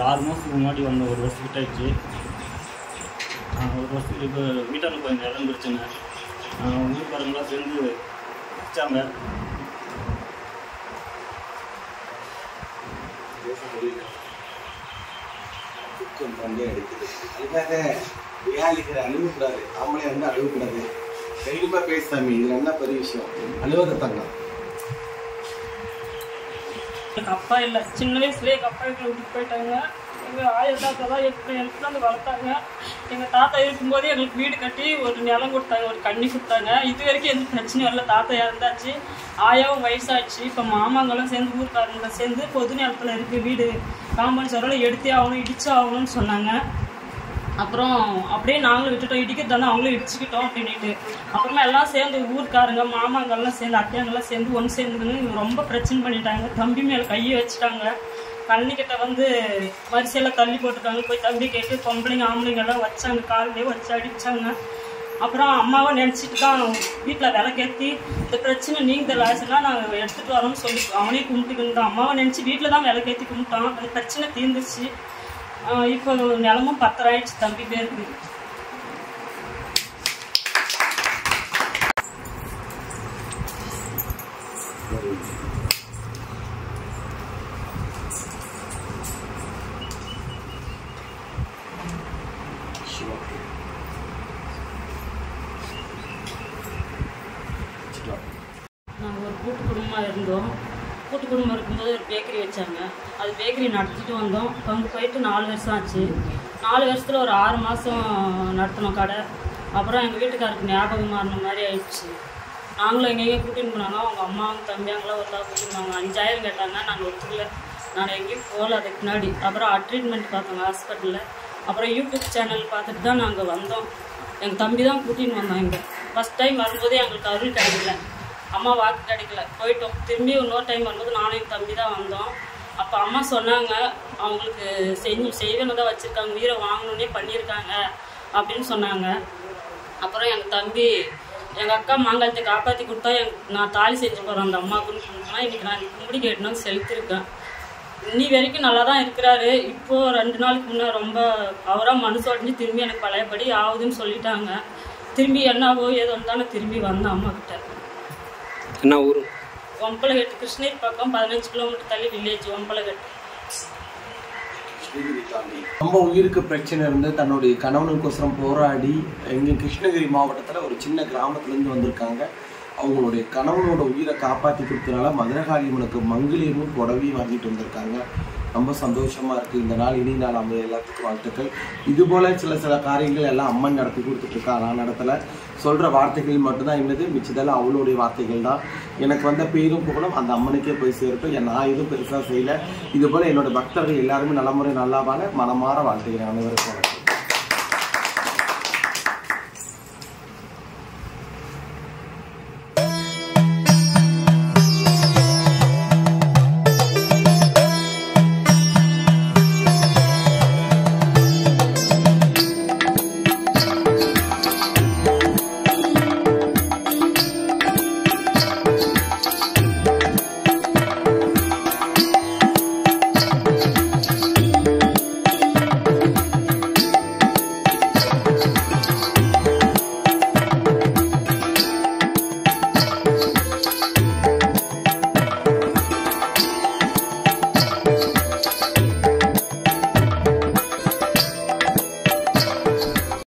ஆறு மாதத்துக்கு முன்னாடி வந்த ஒரு வருஷத்துக்கிட்ட ஆயிடுச்சு ஆஹ் ஒரு வருஷத்துக்கு இப்போ வீட்டான கொஞ்சம் இடம் பிரச்சனை ஊருக்காரங்களாம் சேர்ந்து வச்சாங்க பேச முடியல துக்கம் தொண்டை அடிக்குது அதுக்காக வியாதிக்கிற அழுகக்கூடாது ஆம்பளை வந்து அழுகக்கூடாது தைரியமா பேசாமி இதுல என்ன பெரிய விஷயம் அழுவத தங்கம் எனக்கு அப்பா இல்லை சின்ன வயசுலேயே எங்கள் அப்பா எங்களை விட்டுட்டு போயிட்டாங்க எங்கள் ஆயா தாத்தா தான் எங்களை எடுத்துட்டு வந்து வளர்த்தாங்க எங்கள் தாத்தா இருக்கும்போதே எங்களுக்கு வீடு கட்டி ஒரு நிலம் கொடுத்தாங்க ஒரு கண்ணி கொடுத்தாங்க இது வரைக்கும் எந்த பிரச்சனையும் இல்லை தாத்தா இறந்தாச்சு ஆயாவும் வயசாச்சு இப்போ மாமாங்களும் சேர்ந்து ஊர்க்காரங்களை சேர்ந்து பொது நிலத்தில் இருக்குது வீடு காம்பவுண்ட் சவரில் எடுத்தே ஆகணும் இடிச்சு ஆகணும்னு சொன்னாங்க அப்புறம் அப்படியே நாங்களும் விட்டுட்டோம் இடிக்கிறதானே அவங்களும் இடிச்சுக்கிட்டோம் அப்படின்ட்டு அப்புறமா எல்லாம் சேர்ந்து ஊர்க்காரங்க மாமாங்கெல்லாம் சேர்ந்து அத்தையங்கெல்லாம் சேர்ந்து ஒன்று சேர்ந்துக்கின்னு ரொம்ப பிரச்சனை பண்ணிட்டாங்க தம்பி மேலே கையை வச்சுட்டாங்க கண்ணிக்கிட்ட வந்து வரிசையில் தள்ளி போட்டுட்டாங்க போய் தம்பி கேட்டு பொம்பளைங்க ஆம்பளைங்க எல்லாம் வச்சாங்க காலிலே வச்சு அடிச்சாங்க அப்புறம் அம்மாவை நினச்சிட்டு தான் வீட்டில் விளக்கேற்றி இந்த பிரச்சனை நீங்க லாஸ்னா நாங்கள் எடுத்துகிட்டு வரோம்னு சொல்லி அவனே கும்பிட்டுக்கிட்டு தான் அம்மாவை நினச்சி வீட்டில் தான் விளக்கேற்றி கும்பிட்டான் அந்த பிரச்சனை தீர்ந்துச்சு ஆஹ் இப்போ நிலமும் பத்திரம் ஆயிடுச்சு தம்பி பேருக்கு நாங்கள் ஒரு கூட்டு குடும்பமாக இருந்தோம் கூட்டு குடும்பம் இருக்கும்போது ஒரு பேக்கரி வச்சாங்க அது பேக்கரி நடத்திட்டு வந்தோம் இப்போ அங்கே போயிட்டு நாலு வருஷம் ஆச்சு நாலு வருஷத்தில் ஒரு ஆறு மாதம் நடத்தினோம் கடை அப்புறம் எங்கள் வீட்டுக்காருக்கு ஞாபகம் மாறின மாதிரி ஆயிடுச்சு நாங்களும் எங்கெங்கே கூட்டின்னு போனாங்க அவங்க அம்மாவும் தம்பியாங்களாம் ஒரு தான் கூட்டின்னு போனாங்க அஞ்சாயிரம் கேட்டாங்க நாங்கள் ஒத்துக்கல நான் எங்கேயும் போகல அதுக்கு முன்னாடி அப்புறம் ட்ரீட்மெண்ட் பார்த்தோங்க ஹாஸ்பிட்டலில் அப்புறம் யூடியூப் சேனல் பார்த்துட்டு தான் நாங்கள் வந்தோம் எங்கள் தம்பி தான் கூட்டின்னு வந்தோம் இங்கே ஃபஸ்ட் டைம் வரும்போதே எங்களுக்கு அருள் கிடைக்கல அம்மா வாக்கு கிடைக்கல போயிட்டோம் திரும்பி இன்னொரு டைம் வரும்போது நானும் என் தம்பி தான் வந்தோம் அப்போ அம்மா சொன்னாங்க அவங்களுக்கு செஞ்சு செய்வேன்னு தான் வச்சுருக்காங்க உயிரை வாங்கணுன்னே பண்ணியிருக்காங்க அப்படின்னு சொன்னாங்க அப்புறம் எங்கள் தம்பி எங்கள் அக்கா மாங்காயத்தை காப்பாற்றி கொடுத்தா எங் நான் தாலி செஞ்சு போகிறேன் அந்த அம்மாவுக்குன்னு சொன்னால் இன்றைக்கி நான் கும்பிடி கேட்டுனா செலுத்திருக்கேன் இன்னி வரைக்கும் நல்லா தான் இருக்கிறாரு இப்போ ரெண்டு நாளுக்கு முன்னே ரொம்ப அவராக மனசு உடஞ்சி திரும்பி எனக்கு பழையபடி ஆகுதுன்னு சொல்லிட்டாங்க திரும்பி என்னவோ ஏதோ தானே திரும்பி வந்தேன் அம்மா கிட்ட என்ன ஊர் ஒம்பலகட்டு கிருஷ்ணகிரி பக்கம் பதினஞ்சு கிலோமீட்டர் தள்ளி வில்லேஜ் ஒம்பலகட்டு ஸ்ரீகிரி தாண்டி ரொம்ப உயிருக்கு பிரச்சனை இருந்து தன்னுடைய கணவனுக்கோசரம் போராடி எங்க கிருஷ்ணகிரி மாவட்டத்துல ஒரு சின்ன கிராமத்துல இருந்து வந்திருக்காங்க அவங்களுடைய கணவனோட உயிரை காப்பாத்தி கொடுத்தனால மதுரகாளியம்மனுக்கு மங்கிலியமும் புடவையும் வாங்கிட்டு வந்திருக்காங்க ரொம்ப சந்தோஷமா இருக்கு இந்த நாள் இனி நாள் நம்ம எல்லாத்துக்கும் வாழ்த்துக்கள் இது போல சில சில காரியங்கள் எல்லாம் அம்மன் நடத்தி கொடுத்துட்டு இருக்கா நான் நடத்தல சொல்ற வார்த்தைகள் மட்டும்தான் என்னது மிச்சதெல்லாம் அவளுடைய வார்த்தைகள் தான் எனக்கு வந்த பேரும் புகழும் அந்த அம்மனுக்கே போய் சேரட்டும் என் நான் எதுவும் பெருசா செய்யல இது போல என்னோட பக்தர்கள் எல்லாருமே நலமுறை நல்லாவான மனமாற வாழ்த்துகிறேன் அனைவருக்கும் வணக்கம்